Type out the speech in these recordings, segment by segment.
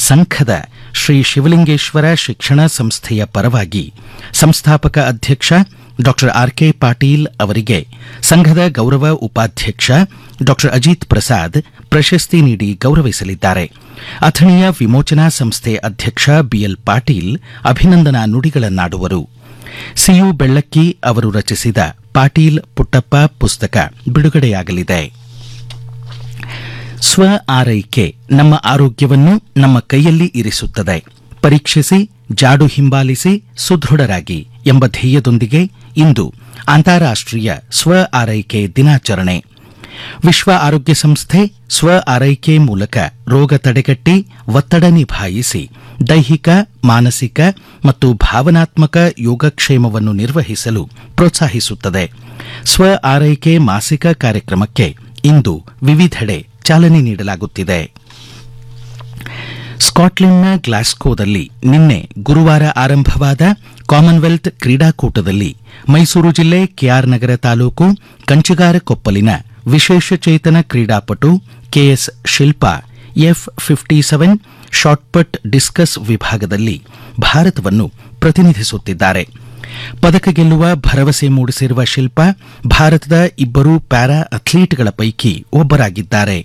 ಸಂಘದ ಶ್ರೀ ಶಿವಲಿಂಗೇಶ್ವರ ಶಿಕ್ಷಣ ಸಂಸ್ಥೆಯ ಪರವಾಗಿ ಸಂಸ್ಥಾಪಕ ಅಧ್ಯಕ್ಷ ಡಾ ಆರ್ ಕೆ ಪಾಟೀಲ್ ಅವರಿಗೆ ಸಂಘದ ಗೌರವ ಉಪಾಧ್ಯಕ್ಷ ಡಾ ಅಜಿತ್ ಪ್ರಸಾದ್ ಪ್ರಶಸ್ತಿ ನೀಡಿ ಗೌರವಿಸಲಿದ್ದಾರೆ ಅಥಣಿಯ ವಿಮೋಚನಾ ಸಂಸ್ಥೆ ಅಧ್ಯಕ್ಷ ಬಿಎಲ್ ಪಾಟೀಲ್ ಅಭಿನಂದನಾ ನುಡಿಗಳನ್ನಾಡುವರು ಸಿಯು ಬೆಳ್ಳಕ್ಕಿ ಅವರು ರಚಿಸಿದ ಪಾಟೀಲ್ ಪುಟ್ಟಪ್ಪ ಪುಸ್ತಕ ಬಿಡುಗಡೆಯಾಗಲಿದೆ ಸ್ವ ಆರೈಕೆ ನಮ್ಮ ಆರೋಗ್ಯವನ್ನು ನಮ್ಮ ಕೈಯಲ್ಲಿ ಇರಿಸುತ್ತದೆ ಪರೀಕ್ಷಿಸಿ ಜಾಡು ಹಿಂಬಾಲಿಸಿ ಸುದೃಢರಾಗಿ ಎಂಬ ಧ್ಯೇಯದೊಂದಿಗೆ ಇಂದು ಅಂತಾರಾಷ್ಟೀಯ ಸ್ವ ಆರೈಕೆ ದಿನಾಚರಣೆ ವಿಶ್ವ ಆರೋಗ್ಯ ಸಂಸ್ಥೆ ಸ್ವ ಆರೈಕೆ ಮೂಲಕ ರೋಗ ತಡೆಗಟ್ಟಿ ಒತ್ತಡ ನಿಭಾಯಿಸಿ ದೈಹಿಕ ಮಾನಸಿಕ ಮತ್ತು ಭಾವನಾತ್ಮಕ ಯೋಗಕ್ಷೇಮವನ್ನು ನಿರ್ವಹಿಸಲು ಪ್ರೋತ್ಸಾಹಿಸುತ್ತದೆ ಸ್ವ ಆರೈಕೆ ಮಾಸಿಕ ಕಾರ್ಯಕ್ರಮಕ್ಕೆ ಇಂದು ವಿವಿಧೆಡೆ ಚಾಲನೆ ನೀಡಲಾಗುತ್ತಿದೆ ಸ್ಕಾಟ್ಲೆಂಡ್ನ ಗ್ಲಾಸ್ಕೋದಲ್ಲಿ ನಿನ್ನೆ ಗುರುವಾರ ಆರಂಭವಾದ ಕಾಮನ್ವೆಲ್ತ್ ಕ್ರೀಡಾಕೂಟದಲ್ಲಿ ಮೈಸೂರು ಜಿಲ್ಲೆ ಕೆಆರ್ ನಗರ ತಾಲೂಕು ಕಂಚಿಗಾರಕೊಪ್ಪಲಿನ ವಿಶೇಷಚೇತನ ಕ್ರೀಡಾಪಟು KS Shilpa F fifty seven shot put discus ವಿಭಾಗದಲ್ಲಿ ಭಾರತವನ್ನು ಪ್ರತಿನಿಧಿಸುತ್ತಿದ್ದಾರೆ ಪದಕ ಗೆಲ್ಲುವ ಭರವಸೆ ಮೂಡಿಸಿರುವ ಶಿಲ್ಪಾ ಭಾರತದ ಇಬ್ಬರು ಪ್ಯಾರಾ ಅಥ್ಲೀಟ್ಗಳ ಪೈಕಿ ಒಬ್ಬರಾಗಿದ್ದಾರೆ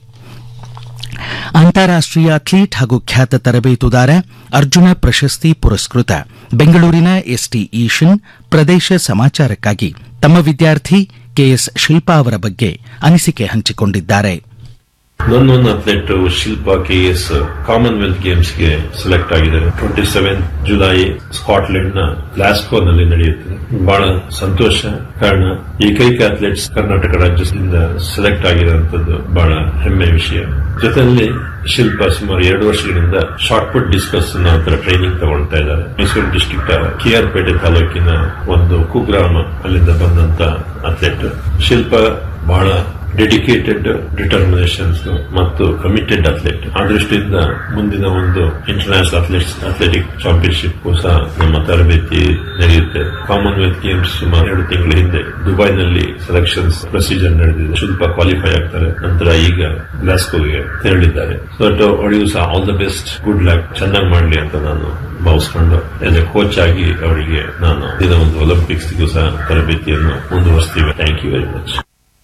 ಅಂತಾರಾಷ್ಟೀಯ ಅಥ್ಲೀಟ್ ಹಾಗೂ ಖ್ಯಾತ ತರಬೇತುದಾರ ಅರ್ಜುನ ಪ್ರಶಸ್ತಿ ಪುರಸ್ಕೃತ ಬೆಂಗಳೂರಿನ ಎಸ್ಟಿ ಈಶನ್ ಪ್ರದೇಶ ಸಮಾಚಾರಕ್ಕಾಗಿ ತಮ್ಮ ವಿದ್ಯಾರ್ಥಿ ಕೆಎಸ್ ಶಿಲ್ಪಾ ಅವರ ಬಗ್ಗೆ ಅನಿಸಿಕೆ ಹಂಚಿಕೊಂಡಿದ್ದಾರೆ ನನ್ನೊಂದು athlete Shilpa K S Commonwealth ಗೇಮ್ಸ್ಗೆ ಸೆಲೆಕ್ಟ್ ಆಗಿದ್ದಾರೆ ಟ್ವೆಂಟಿ ಸೆವೆನ್ ಜುಲೈ ಸ್ಕಾಟ್ಲೆಂಡ್ ನ ಗ್ಲಾಸ್ಕೋನಲ್ಲಿ ನಡೆಯುತ್ತದೆ ಬಹಳ ಸಂತೋಷ ಕಾರಣ ಏಕೈಕ ಅಥ್ಲೆಟ್ಸ್ ಕರ್ನಾಟಕ ರಾಜ್ಯದಿಂದ ಸೆಲೆಕ್ಟ್ ಆಗಿರುವಂತದ್ದು ಬಹಳ ಹೆಮ್ಮೆ ವಿಷಯ ಜೊತೆಯಲ್ಲಿ ಶಿಲ್ಪ ಸುಮಾರು ಎರಡು ವರ್ಷಗಳಿಂದ ಶಾರ್ಟ್ ಪುಟ್ ಡಿಸ್ಕಸ್ ಹತ್ರ ಟ್ರೈನಿಂಗ್ ತಗೊಳ್ತಾ ಇದ್ದಾರೆ ಮೈಸೂರು ಡಿಸ್ಟ್ರಿಕ್ಟ್ ಕೆಆರ್ ಪೇಟೆ ತಾಲೂಕಿನ ಒಂದು ಕುಗ್ರಾಮ ಅಲ್ಲಿಂದ ಬಂದಂತ ಅಥ್ಲೆಟ್ ಶಿಲ್ಪ ಬಹಳ ಡೆಡಿಕೇಟೆಡ್ ಡಿಟರ್ಮಿನೇಷನ್ಸ್ ಮತ್ತು ಕಮಿಟೆಡ್ ಅಥ್ಲೆಟ್ ಆ ದೃಷ್ಟಿಯಿಂದ ಮುಂದಿನ ಒಂದು ಇಂಟರ್ನ್ಯಾಷನಲ್ ಅಥ್ಲೆಟ್ಸ್ ಅಥ್ಲೆಟಿಕ್ ಚಾಂಪಿಯನ್ಶಿಪ್ ಸಹ ನಮ್ಮ ತರಬೇತಿ ನಡೆಯುತ್ತೆ ಕಾಮನ್ವೆಲ್ತ್ ಗೇಮ್ಸ್ ಸುಮಾರು ಎರಡು ತಿಂಗಳ ಹಿಂದೆ ದುಬೈನಲ್ಲಿ ಸೆಲೆಕ್ಷನ್ಸ್ ಪ್ರೊಸೀಜರ್ ನಡೆದಿದೆ ಶಿಲ್ಪ ಕ್ವಾಲಿಫೈ ಆಗ್ತಾರೆ ನಂತರ ಈಗ ಗ್ಲಾಸ್ಕೋಗೆ ತೆರಳಿದ್ದಾರೆ ಸೊ ಅವಳಿಗೂ ಸಹ all the best good luck ಚೆನ್ನಾಗಿ ಮಾಡಲಿ ಅಂತ ನಾನು ಭಾವಿಸ್ಕೊಂಡು ಆಸ್ ಎ ಕೋಚ್ ಆಗಿ ಅವರಿಗೆ ನಾನು ದಿನ ಒಂದು ಒಲಿಂಪಿಕ್ಸ್ಗೂ ಸಹ ತರಬೇತಿಯನ್ನು ಮುಂದುವರಿಸ್ತೀವಿ ಥ್ಯಾಂಕ್ ಯು ವೆರಿ ಮಚ್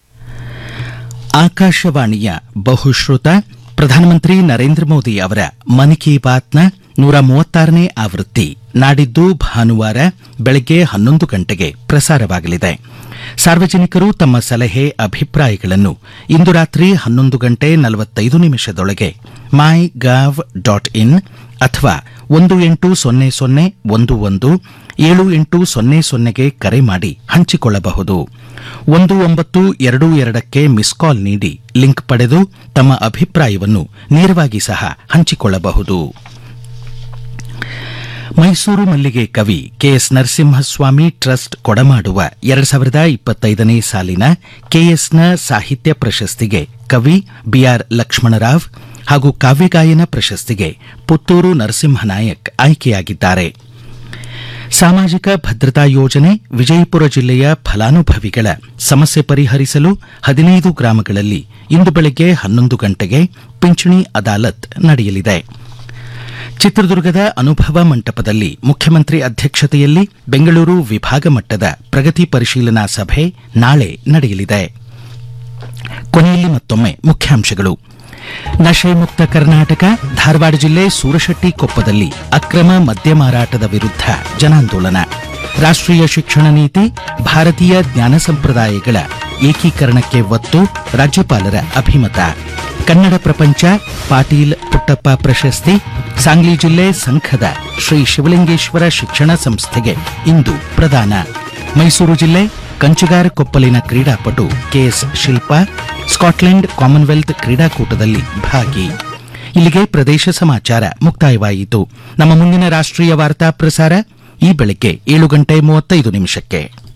ಆಕಾಶವಾಣಿಯ ಬಹುಶ್ರುತ ಪ್ರಧಾನಮಂತ್ರಿ ನರೇಂದ್ರ ಮೋದಿ ಅವರ ಮನ್ ಕಿ ಬಾತ್ನ ನೂರ ಮೂವತ್ತಾರನೇ ಆವೃತ್ತಿ ನಾಡಿದ್ದು ಭಾನುವಾರ ಬೆಳಗ್ಗೆ ಹನ್ನೊಂದು ಗಂಟೆಗೆ ಪ್ರಸಾರವಾಗಲಿದೆ ಸಾರ್ವಜನಿಕರು ತಮ್ಮ ಸಲಹೆ ಅಭಿಪ್ರಾಯಗಳನ್ನು ಇಂದು ರಾತ್ರಿ ಹನ್ನೊಂದು ಗಂಟೆ ನಲವತ್ತೈದು ನಿಮಿಷದೊಳಗೆ ಮೈ ಗವ್ ಡಾಟ್ ಇನ್ ಅಥವಾ ಒಂದು ಎಂಟು ಸೊನ್ನೆ ಸೊನ್ನೆ ಒಂದು ಒಂದು ಏಳು ಎಂಟು ಸೊನ್ನೆ ಸೊನ್ನೆಗೆ ಕರೆ ಮಾಡಿ ಹಂಚಿಕೊಳ್ಳಬಹುದು ಒಂದು ಒಂಬತ್ತು ಎರಡು ಎರಡಕ್ಕೆ ಮಿಸ್ ಕಾಲ್ ನೀಡಿ ಲಿಂಕ್ ಪಡೆದು ತಮ್ಮ ಅಭಿಪ್ರಾಯವನ್ನು ನೇರವಾಗಿ ಸಹ ಹಂಚಿಕೊಳ್ಳಬಹುದು ಮೈಸೂರು ಮಲ್ಲಿಗೆ ಕವಿ ಕೆಎಸ್ ನರಸಿಂಹಸ್ವಾಮಿ ಟ್ರಸ್ಟ್ ಕೊಡಮಾಡುವ ಎರಡು ಸಾವಿರದ ಇಪ್ಪತ್ತೈದನೇ ಸಾಲಿನ ಕೆಎಸ್ನ ಸಾಹಿತ್ಯ ಪ್ರಶಸ್ತಿಗೆ ಕವಿ ಬಿಆರ್ ಲಕ್ಷ್ಮಣರಾವ್ ಹಾಗೂ ಕಾವ್ಯಗಾಯನ ಪ್ರಶಸ್ತಿಗೆ ಪುತ್ತೂರು ನರಸಿಂಹನಾಯಕ್ ಆಯ್ಕೆಯಾಗಿದ್ದಾರೆ ಸಾಮಾಜಿಕ ಭದ್ರತಾ ಯೋಜನೆ ವಿಜಯಪುರ ಜಿಲ್ಲೆಯ ಫಲಾನುಭವಿಗಳ ಸಮಸ್ಯೆ ಪರಿಹರಿಸಲು ಹದಿನೈದು ಗ್ರಾಮಗಳಲ್ಲಿ ಇಂದು ಬೆಳಗ್ಗೆ ಹನ್ನೊಂದು ಗಂಟೆಗೆ ಪಿಂಚಣಿ ಅದಾಲತ್ ನಡೆಯಲಿದೆ ಚಿತ್ರದುರ್ಗದ ಅನುಭವ ಮಂಟಪದಲ್ಲಿ ಮುಖ್ಯಮಂತ್ರಿ ಅಧ್ಯಕ್ಷತೆಯಲ್ಲಿ ಬೆಂಗಳೂರು ವಿಭಾಗ ಮಟ್ಟದ ಪ್ರಗತಿ ಪರಿಶೀಲನಾ ಸಭೆ ನಾಳೆ ನಡೆಯಲಿದೆ ಕೊನೆಯಲ್ಲಿ ಮತ್ತೊಮ್ಮೆ ಮುಖ್ಯಾಂಶಗಳು ನಶೆ ಮುಕ್ತ ಕರ್ನಾಟಕ ಧಾರವಾಡ ಜಿಲ್ಲೆ ಸೂರಶೆಟ್ಟಿ ಕೊಪ್ಪದಲ್ಲಿ ಅಕ್ರಮ ಮದ್ಯ ಮಾರಾಟದ ವಿರುದ್ಧ ಜನಾಂದೋಲನ ರಾಷ್ಟ್ರೀಯ ಶಿಕ್ಷಣ ನೀತಿ ಭಾರತೀಯ ಜ್ಞಾನ ಸಂಪ್ರದಾಯಗಳ ಏಕೀಕರಣಕ್ಕೆ ಒತ್ತು ರಾಜ್ಯಪಾಲರ ಅಭಿಮತ ಕನ್ನಡ ಪ್ರಪಂಚ ಪಾಟೀಲ್ ಪುಟ್ಟಪ್ಪ ಪ್ರಶಸ್ತಿ ಸಾಂಗ್ಲಿ ಜಿಲ್ಲೆ ಸಂಘದ ಶ್ರೀ ಶಿವಲಿಂಗೇಶ್ವರ ಶಿಕ್ಷಣ ಸಂಸ್ಥೆಗೆ ಇಂದು ಪ್ರದಾನ ಮೈಸೂರು ಜಿಲ್ಲೆ ಕಂಚಿಗಾರಕೊಪ್ಪಲಿನ ಕ್ರೀಡಾಪಟು ಕೆಎಸ್ ಶಿಲ್ಪಾ ಸ್ಕಾಟ್ಲೆಂಡ್ ಕಾಮನ್ವೆಲ್ತ್ ಕ್ರೀಡಾಕೂಟದಲ್ಲಿ ಭಾಗಿ ಇಲ್ಲಿಗೆ ಪ್ರದೇಶ ಸಮಾಚಾರ ಮುಕ್ತಾಯವಾಯಿತು ನಮ್ಮ ಮುಂದಿನ ರಾಷ್ಟ್ರೀಯ ವಾರ್ತಾ ಪ್ರಸಾರ ಈ ಬೆಳಗ್ಗೆ ಏಳು ಗಂಟೆ ಮೂವತ್ತೈದು ನಿಮಿಷಕ್ಕೆ